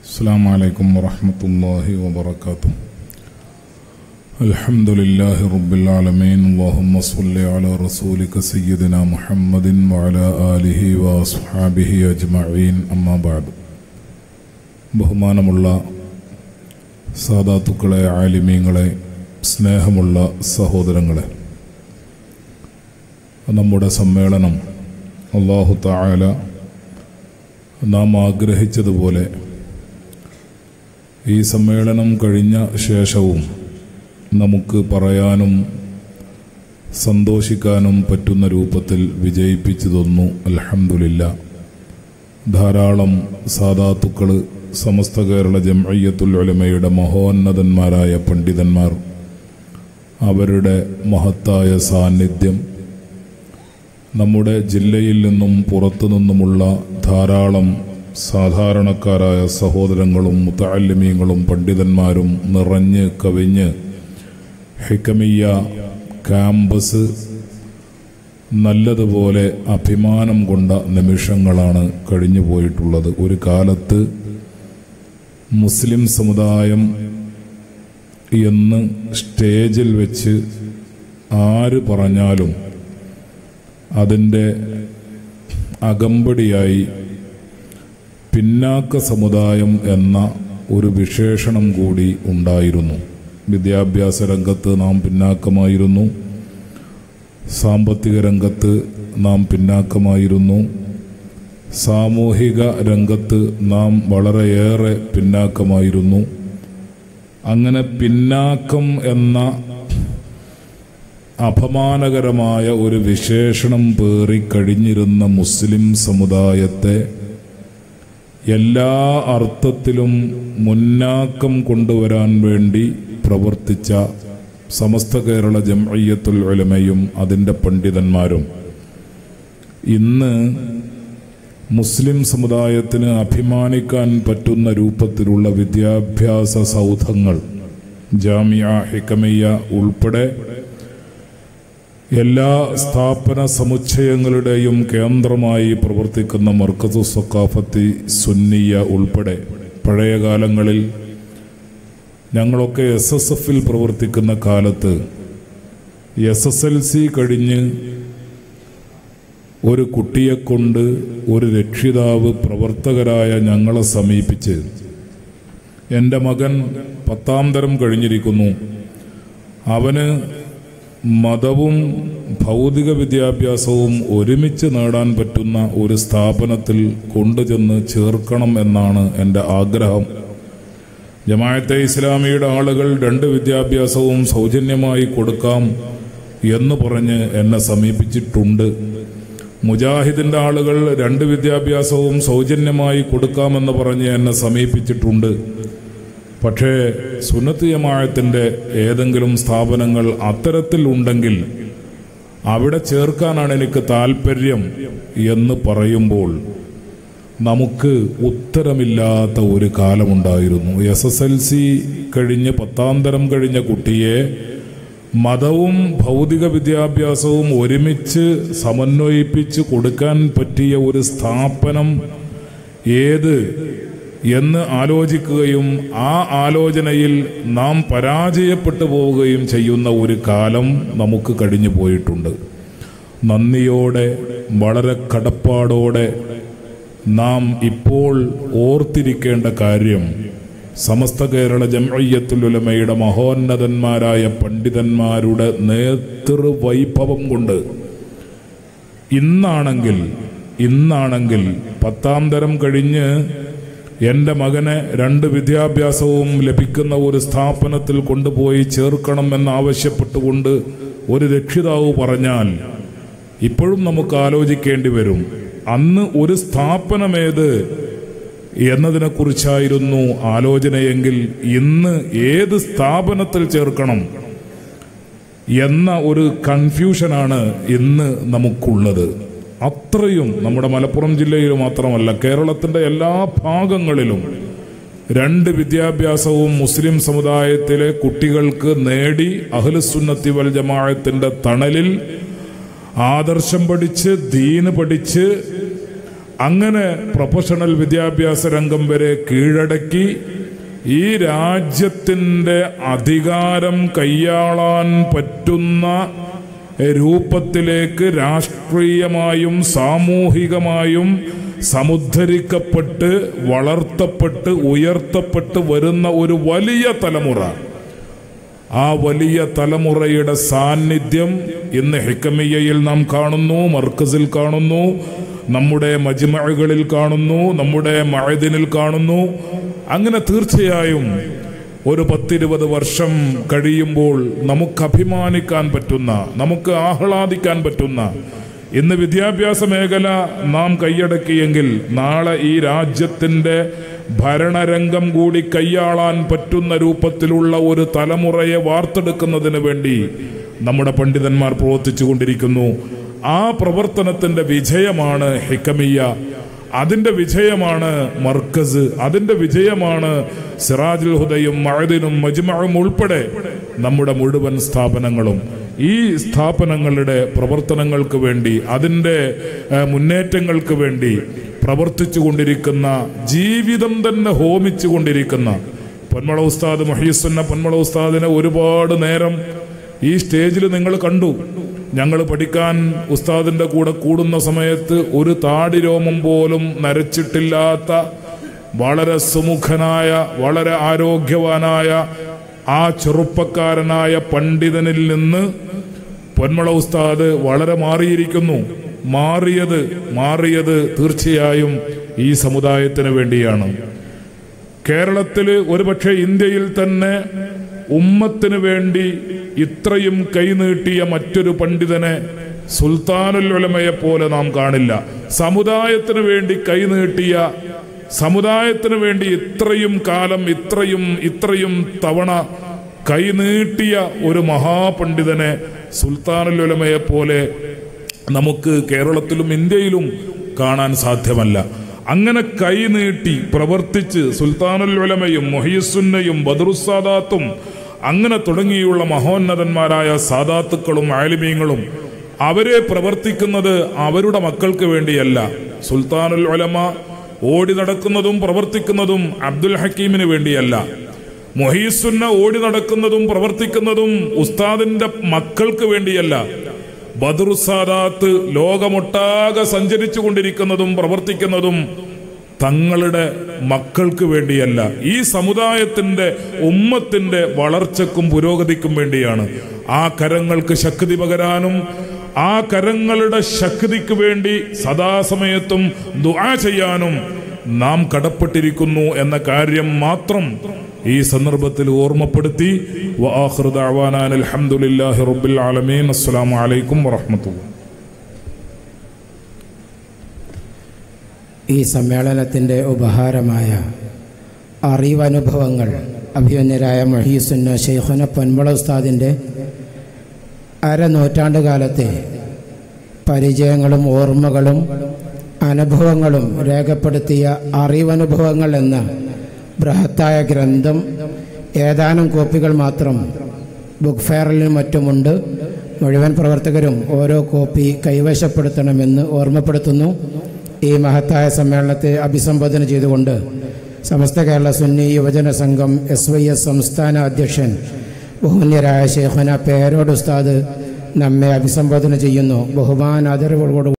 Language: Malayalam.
السلام عليكم ورحمة الله وبركاته الحمد لله رب العالمين اللهم صل على رسولك سيدنا محمد وعلى آله وأصحابه أجمعين أما بعد ബഹുമാനമുള്ള സാദാത്തുക്കളെ ആലിമീങ്ങളെ സ്നേഹമുള്ള സഹോദരങ്ങളെ നമ്മുടെ സമ്മേളനം അള്ളാഹു തായാല നാം ആഗ്രഹിച്ചതുപോലെ ഈ സമ്മേളനം കഴിഞ്ഞ ശേഷവും നമുക്ക് പറയാനും സന്തോഷിക്കാനും പറ്റുന്ന രൂപത്തിൽ വിജയിപ്പിച്ചു തന്നു അൽഹംദുലില്ല ധാരാളം സാദാത്തുക്കൾ സമസ്ത കേരള ജംഅയ്യത്തുൽ ഉലമയുടെ മഹോന്നതന്മാരായ പണ്ഡിതന്മാർ അവരുടെ മഹത്തായ സാന്നിധ്യം നമ്മുടെ ജില്ലയിൽ നിന്നും പുറത്തു നിന്നുമുള്ള ധാരാളം സാധാരണക്കാരായ സഹോദരങ്ങളും മുത്തല്ലിമീങ്ങളും പണ്ഡിതന്മാരും നിറഞ്ഞ് കവിഞ്ഞ് ഹിക്കമിയ ക്യാമ്പസ് നല്ലതുപോലെ അഭിമാനം കൊണ്ട നിമിഷങ്ങളാണ് കഴിഞ്ഞു പോയിട്ടുള്ളത് ഒരു കാലത്ത് മുസ്ലിം സമുദായം എന്ന് സ്റ്റേജിൽ വെച്ച് ആര് പറഞ്ഞാലും അതിൻ്റെ അകമ്പടിയായി പിന്നാക്ക സമുദായം എന്ന ഒരു വിശേഷണം കൂടി ഉണ്ടായിരുന്നു വിദ്യാഭ്യാസ രംഗത്ത് നാം പിന്നാക്കമായിരുന്നു സാമ്പത്തിക രംഗത്ത് നാം പിന്നാക്കമായിരുന്നു സാമൂഹിക രംഗത്ത് നാം വളരെയേറെ പിന്നാക്കമായിരുന്നു അങ്ങനെ പിന്നാക്കം എന്ന അപമാനകരമായ ഒരു വിശേഷണം പേറി കഴിഞ്ഞിരുന്ന മുസ്ലിം സമുദായത്തെ എല്ലാ അർത്ഥത്തിലും മുന്നാക്കം കൊണ്ടുവരാൻ വേണ്ടി പ്രവർത്തിച്ച സമസ്ത കേരള ജംഅയ്യത്തുൽ ഉലമയും അതിൻ്റെ പണ്ഡിതന്മാരും ഇന്ന് മുസ്ലിം സമുദായത്തിന് അഭിമാനിക്കാൻ പറ്റുന്ന രൂപത്തിലുള്ള വിദ്യാഭ്യാസ സൗധങ്ങൾ ജാമിയ ഹിക്കമയ്യ ഉൾപ്പെടെ എല്ലാ സ്ഥാപന സമുച്ചയങ്ങളുടെയും കേന്ദ്രമായി പ്രവർത്തിക്കുന്ന മർക്കസു സക്കാഫത്തി സുന്നിയ ഉൾപ്പെടെ പഴയ കാലങ്ങളിൽ ഞങ്ങളൊക്കെ എസ് എസ് എഫിൽ പ്രവർത്തിക്കുന്ന കാലത്ത് എസ് എസ് എൽ സി കഴിഞ്ഞ് ഒരു കുട്ടിയെ കൊണ്ട് ഒരു രക്ഷിതാവ് പ്രവർത്തകരായ ഞങ്ങളെ സമീപിച്ച് എൻ്റെ മകൻ പത്താം തരം കഴിഞ്ഞിരിക്കുന്നു അവന് മതവും ഭൗതിക വിദ്യാഭ്യാസവും ഒരുമിച്ച് നേടാൻ പറ്റുന്ന ഒരു സ്ഥാപനത്തിൽ കൊണ്ടുചെന്ന് ചേർക്കണം എന്നാണ് എൻ്റെ ആഗ്രഹം ജമായത്തെ ഇസ്ലാമിയുടെ ആളുകൾ രണ്ട് വിദ്യാഭ്യാസവും സൗജന്യമായി കൊടുക്കാം എന്ന് പറഞ്ഞ് എന്നെ സമീപിച്ചിട്ടുണ്ട് മുജാഹിദിന്റെ ആളുകൾ രണ്ട് വിദ്യാഭ്യാസവും സൗജന്യമായി കൊടുക്കാമെന്ന് പറഞ്ഞ് എന്നെ സമീപിച്ചിട്ടുണ്ട് പക്ഷേ സുന്നത്ത് ജമാഅത്തിന്റെ ഏതെങ്കിലും സ്ഥാപനങ്ങൾ അത്തരത്തിൽ ഉണ്ടെങ്കിൽ അവിടെ ചേർക്കാനാണ് എനിക്ക് താല്പര്യം എന്ന് പറയുമ്പോൾ നമുക്ക് ഉത്തരമില്ലാത്ത ഒരു കാലമുണ്ടായിരുന്നു എസ് എസ് എൽ സി കഴിഞ്ഞ് പത്താം തരം കഴിഞ്ഞ കുട്ടിയെ മതവും ഭൗതിക വിദ്യാഭ്യാസവും ഒരുമിച്ച് സമന്വയിപ്പിച്ച് കൊടുക്കാൻ പറ്റിയ ഒരു സ്ഥാപനം ഏത് എന്ന് ആലോചിക്കുകയും ആ ആലോചനയിൽ നാം പരാജയപ്പെട്ടു പോവുകയും ചെയ്യുന്ന ഒരു കാലം നമുക്ക് കഴിഞ്ഞു പോയിട്ടുണ്ട് നന്ദിയോടെ വളരെ കടപ്പാടോടെ നാം ഇപ്പോൾ ഓർത്തിരിക്കേണ്ട കാര്യം സമസ്ത കേരള ജംഅയ്യത്തുലുലമയുടെ മഹോന്നതന്മാരായ പണ്ഡിതന്മാരുടെ നേതൃവൈഭവം കൊണ്ട് ഇന്നാണെങ്കിൽ ഇന്നാണെങ്കിൽ പത്താം തരം കഴിഞ്ഞ് എൻ്റെ മകനെ രണ്ട് വിദ്യാഭ്യാസവും ലഭിക്കുന്ന ഒരു സ്ഥാപനത്തിൽ കൊണ്ടുപോയി ചേർക്കണം എന്നാവശ്യപ്പെട്ടുകൊണ്ട് ഒരു രക്ഷിതാവ് പറഞ്ഞാൽ ഇപ്പോഴും നമുക്ക് ആലോചിക്കേണ്ടി വരും അന്ന് ഒരു സ്ഥാപനമേത് എന്നതിനെക്കുറിച്ചായിരുന്നു ആലോചനയെങ്കിൽ ഇന്ന് ഏത് സ്ഥാപനത്തിൽ ചേർക്കണം എന്ന ഒരു കൺഫ്യൂഷനാണ് ഇന്ന് നമുക്കുള്ളത് അത്രയും നമ്മുടെ മലപ്പുറം ജില്ലയിൽ മാത്രമല്ല കേരളത്തിന്റെ എല്ലാ ഭാഗങ്ങളിലും രണ്ട് വിദ്യാഭ്യാസവും മുസ്ലിം സമുദായത്തിലെ കുട്ടികൾക്ക് നേടി അഹ്ലുസുന്നത്തി വൽ ജമാഅത്തിന്റെ തണലിൽ ആദർശം പഠിച്ച് ദീന് പഠിച്ച് അങ്ങനെ പ്രൊഫഷണൽ വിദ്യാഭ്യാസ രംഗം വരെ കീഴടക്കി ഈ രാജ്യത്തിൻ്റെ അധികാരം കൈയാളാൻ പറ്റുന്ന രൂപത്തിലേക്ക് രാഷ്ട്രീയമായും സാമൂഹികമായും സമുദ്ധരിക്കപ്പെട്ട് വളർത്തപ്പെട്ട് ഉയർത്തപ്പെട്ട് വരുന്ന ഒരു വലിയ തലമുറ ആ വലിയ തലമുറയുടെ സാന്നിധ്യം ഇന്ന് ഹിക്കമിയയിൽ നാം കാണുന്നു മർക്കസിൽ കാണുന്നു നമ്മുടെ മജ്മകളിൽ കാണുന്നു നമ്മുടെ മഴദിനിൽ കാണുന്നു അങ്ങനെ തീർച്ചയായും ഒരു പത്തിരുപത് വർഷം കഴിയുമ്പോൾ നമുക്ക് അഭിമാനിക്കാൻ പറ്റുന്ന നമുക്ക് ആഹ്ലാദിക്കാൻ പറ്റുന്ന ഇന്ന് വിദ്യാഭ്യാസ മേഖല നാം കൈയടക്കിയെങ്കിൽ നാളെ ഈ രാജ്യത്തിൻ്റെ ഭരണരംഗം കൂടി കൈയാളാൻ പറ്റുന്ന രൂപത്തിലുള്ള ഒരു തലമുറയെ വാർത്തെടുക്കുന്നതിന് വേണ്ടി നമ്മുടെ പണ്ഡിതന്മാർ പ്രവർത്തിച്ചു കൊണ്ടിരിക്കുന്നു ആ പ്രവർത്തനത്തിന്റെ വിജയമാണ് ഹിക്കമിയ അതിന്റെ വിജയമാണ് മർക്കസ് അതിന്റെ വിജയമാണ് സിറാജുൽ ഹുദയും മഴദിനും മജ്മഴും ഉൾപ്പെടെ നമ്മുടെ മുഴുവൻ സ്ഥാപനങ്ങളും ഈ സ്ഥാപനങ്ങളുടെ പ്രവർത്തനങ്ങൾക്ക് വേണ്ടി അതിൻ്റെ ഏഹ്, മുന്നേറ്റങ്ങൾക്ക് വേണ്ടി പ്രവർത്തിച്ചു കൊണ്ടിരിക്കുന്ന ജീവിതം തന്നെ ഹോമിച്ചു കൊണ്ടിരിക്കുന്ന പൊന്മള ഉസ്താദ് മഹീസുന്ന പൊന്മള ഉസ്താദിനെ ഒരുപാട് നേരം ഈ സ്റ്റേജിൽ നിങ്ങൾ കണ്ടു ഞങ്ങൾ പഠിക്കാൻ ഉസ്താദിന്റെ കൂടെ കൂടുന്ന സമയത്ത് ഒരു താടി രോമം പോലും നരച്ചിട്ടില്ലാത്ത വളരെ സുമുഖനായ വളരെ ആരോഗ്യവാനായ ആ ചെറുപ്പക്കാരനായ പണ്ഡിതനിൽ നിന്ന് പൊന്മള ഉസ്താദ് വളരെ മാറിയിരിക്കുന്നു മാറിയത് മാറിയത് തീർച്ചയായും ഈ സമുദായത്തിന് വേണ്ടിയാണ് കേരളത്തിൽ ഒരുപക്ഷെ ഇന്ത്യയിൽ തന്നെ ഉമ്മത്തിന് വേണ്ടി ഇത്രയും കൈനീട്ടിയ മറ്റൊരു പണ്ഡിതനെ സുൽത്താനുൽ ഉലമയെ പോലെ നാം കാണില്ല സമുദായത്തിന് വേണ്ടി കൈനീട്ടിയ സമുദായത്തിന് വേണ്ടി ഇത്രയും കാലം ഇത്രയും ഇത്രയും തവണ കൈനീട്ടിയ ഒരു മഹാപണ്ഡിതനെ സുൽത്താനുൽ ഉലമയെ പോലെ നമുക്ക് കേരളത്തിലും ഇന്ത്യയിലും കാണാൻ സാധ്യമല്ല അങ്ങനെ കൈനീട്ടി പ്രവർത്തിച്ച് സുൽത്താനുൽ ഉലമയും മൊഹീസുന്നയും ബദറുസാദാത്തും അങ്ങനെ തുടങ്ങിയുള്ള മഹോന്നതന്മാരായ സാദാത്തുക്കളും ആലിമീങ്ങളും അവരെ പ്രവർത്തിക്കുന്നത് അവരുടെ മക്കൾക്ക് വേണ്ടിയല്ല സുൽത്താനുൽ ഉലമ ഓടി നടക്കുന്നതും പ്രവർത്തിക്കുന്നതും അബ്ദുൽ ഹക്കീമിന് വേണ്ടിയല്ല മൊഹീസുന്ന ഓടി നടക്കുന്നതും പ്രവർത്തിക്കുന്നതും ഉസ്താദിന്റെ മക്കൾക്ക് വേണ്ടിയല്ല ബദറുസാദാത്ത് ലോകമൊട്ടാകെ സഞ്ചരിച്ചു കൊണ്ടിരിക്കുന്നതും പ്രവർത്തിക്കുന്നതും തങ്ങളുടെ മക്കൾക്ക് വേണ്ടിയല്ല ഈ സമുദായത്തിന്റെ ഉമ്മത്തിന്റെ വളർച്ചക്കും പുരോഗതിക്കും വേണ്ടിയാണ് ആ കരങ്ങൾക്ക് ശക്തി പകരാനും ആ കരങ്ങളുടെ ശക്തിക്ക് വേണ്ടി സദാസമയത്തും ദുആ ചെയ്യാനും നാം കടപ്പെട്ടിരിക്കുന്നു എന്ന കാര്യം മാത്രം ഈ സന്ദർഭത്തിൽ ഓർമ്മപ്പെടുത്തി വആഖിറു ദഅവാനാ അൽഹംദുലില്ലാഹി റബ്ബിൽ ആലമീൻ അസ്സലാമു അലൈക്കും വറഹ്മത്തുള്ളാഹി ഈ സമ്മേളനത്തിൻ്റെ ഉപഹാരമായ അറിവനുഭവങ്ങൾ അഭിമന്യരായ മഹീസുന്ന ഷെയ്ഖുന പൊന്മള ഉസ്താദിൻ്റെ അരനൂറ്റാണ്ട് കാലത്തെ പരിചയങ്ങളും ഓർമ്മകളും അനുഭവങ്ങളും രേഖപ്പെടുത്തിയ അറിവനുഭവങ്ങൾ എന്ന ബൃഹത്തായ ഗ്രന്ഥം ഏതാനും കോപ്പികൾ മാത്രം ബുക്ക് ഫെയറിലും മറ്റുമുണ്ട് മുഴുവൻ പ്രവർത്തകരും ഓരോ കോപ്പി കൈവശപ്പെടുത്തണമെന്ന് ഓർമ്മപ്പെടുത്തുന്നു ഈ മഹത്തായ സമ്മേളനത്തെ അഭിസംബോധന ചെയ്തുകൊണ്ട് സമസ്ത കേരള സുന്നി യുവജന സംഘം എസ് വൈ എസ് സംസ്ഥാന അധ്യക്ഷൻ ബഹുമാന്യരായ ഷേഖന പേരോട് ഉസ്താദ് നമ്മെ അഭിസംബോധന ചെയ്യുന്നു ബഹുമാനാദരവോടുകൂടി